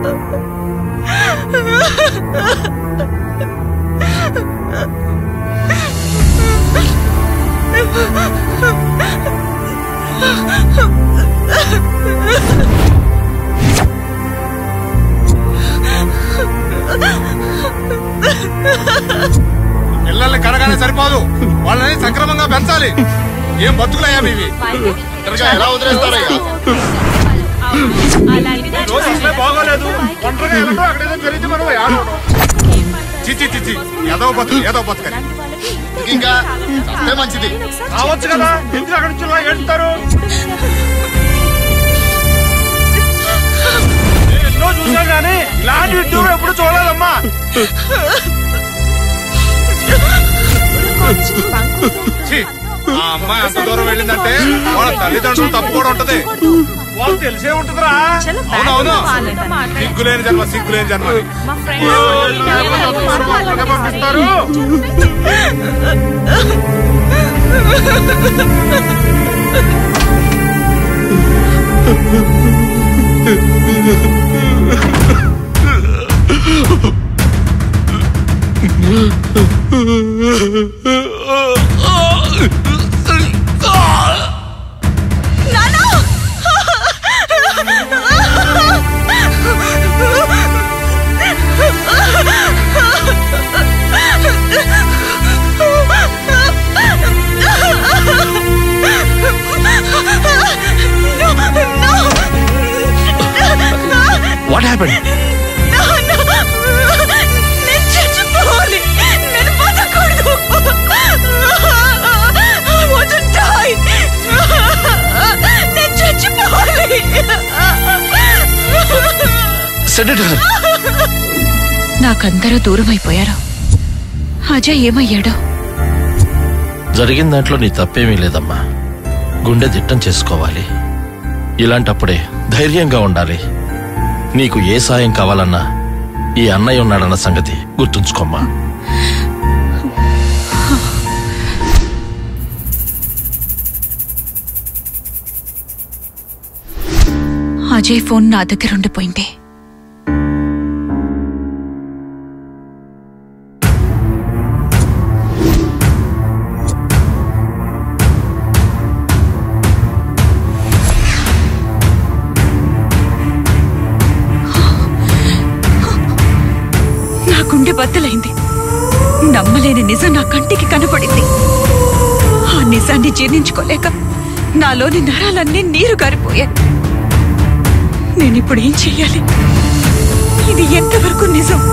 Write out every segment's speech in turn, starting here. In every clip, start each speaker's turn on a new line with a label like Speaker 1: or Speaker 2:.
Speaker 1: పిల్లల్ని కనగానే సరిపోదు వాళ్ళని సక్రమంగా పెంచాలి ఏం బతుకులయ్యా ఇవి
Speaker 2: తిరగా ఎలా వదిలేస్తారయ్యా
Speaker 1: రోజు అసలే బాగోలేదు ఒంటరిగా వెళ్ళడం అక్కడేదో జరిగితే మనం ఆడవడం చిచి చిచి ఏదో బతుకు ఏదో బతుకని
Speaker 2: ఇంకా చస్తే మంచిది
Speaker 1: రావచ్చు కదా ఎందుకు అక్కడ నుంచి ఇలా ఏడుస్తారు నేను ఎన్నో చూసాను కానీ ఇలాంటి ఉద్యోగం ఎప్పుడు చూడలేదమ్మా ఛీ, ఆ అమ్మాయి అంత దూరం వెళ్ళిందంటే వాళ్ళ తల్లిదండ్రులు తప్పు కూడా ఉంటది వాళ్ళు తెలిసే ఉంటదిరా అవునవును సిగ్గులేని జన్మ సిగ్గులేని జన్మ అని. అలాగే పంపిస్తారు
Speaker 3: వాట్ హ్యాపెన్
Speaker 4: నేను చచ్చిపోవాలి నేను బతకూడదు I want to die. నేను చచ్చిపోవాలి
Speaker 3: సెడెటర్
Speaker 5: నాకందరూ దూరం అయిపోయారు అజయ్ ఏమయ్యాడో
Speaker 3: జరిగిన దాంట్లో నీ తప్పేమీ లేదమ్మా గుండె దిట్టం చేసుకోవాలి ఇలాంటప్పుడే ధైర్యంగా ఉండాలి నీకు ఏ సాయం కావాలన్నా ఈ అన్నయ్య ఉన్నాడన్న సంగతి గుర్తుంచుకోమ్మా
Speaker 5: అజయ్ ఫోన్ నా దగ్గర ఉండిపోయింది నా గుండె బద్దలైంది నమ్మలేని నిజం నా కంటికి కనపడింది ఆ నిజాన్ని జీర్ణించుకోలేక నాలోని నరాలన్నీ నీరు గారిపోయాయి నేనిప్పుడు ఏం చెయ్యాలి ఇది ఎంతవరకు నిజం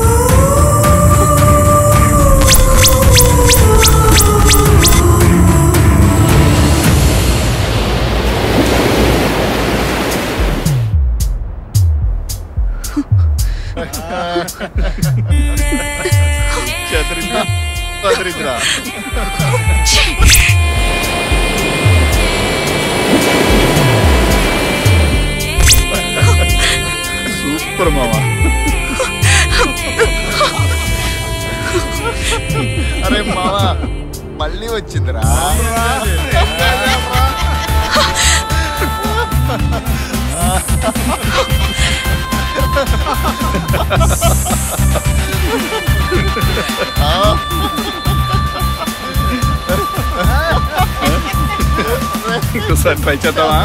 Speaker 2: చదరింద్ర చదరింద్ర సూపర్ మామా అరే మావా మళ్ళీ వచ్చిందిరా
Speaker 1: ఇంకోసారి ట్రై చేద్దామా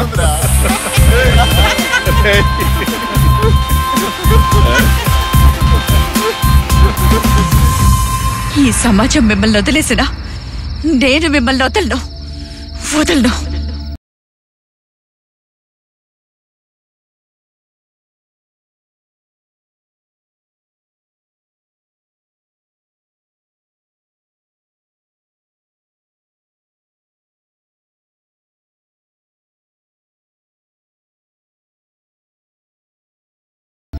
Speaker 5: ఈ సమాజం మిమ్మల్ని వదిలేసినా నేను మిమ్మల్ని వదలను వదలను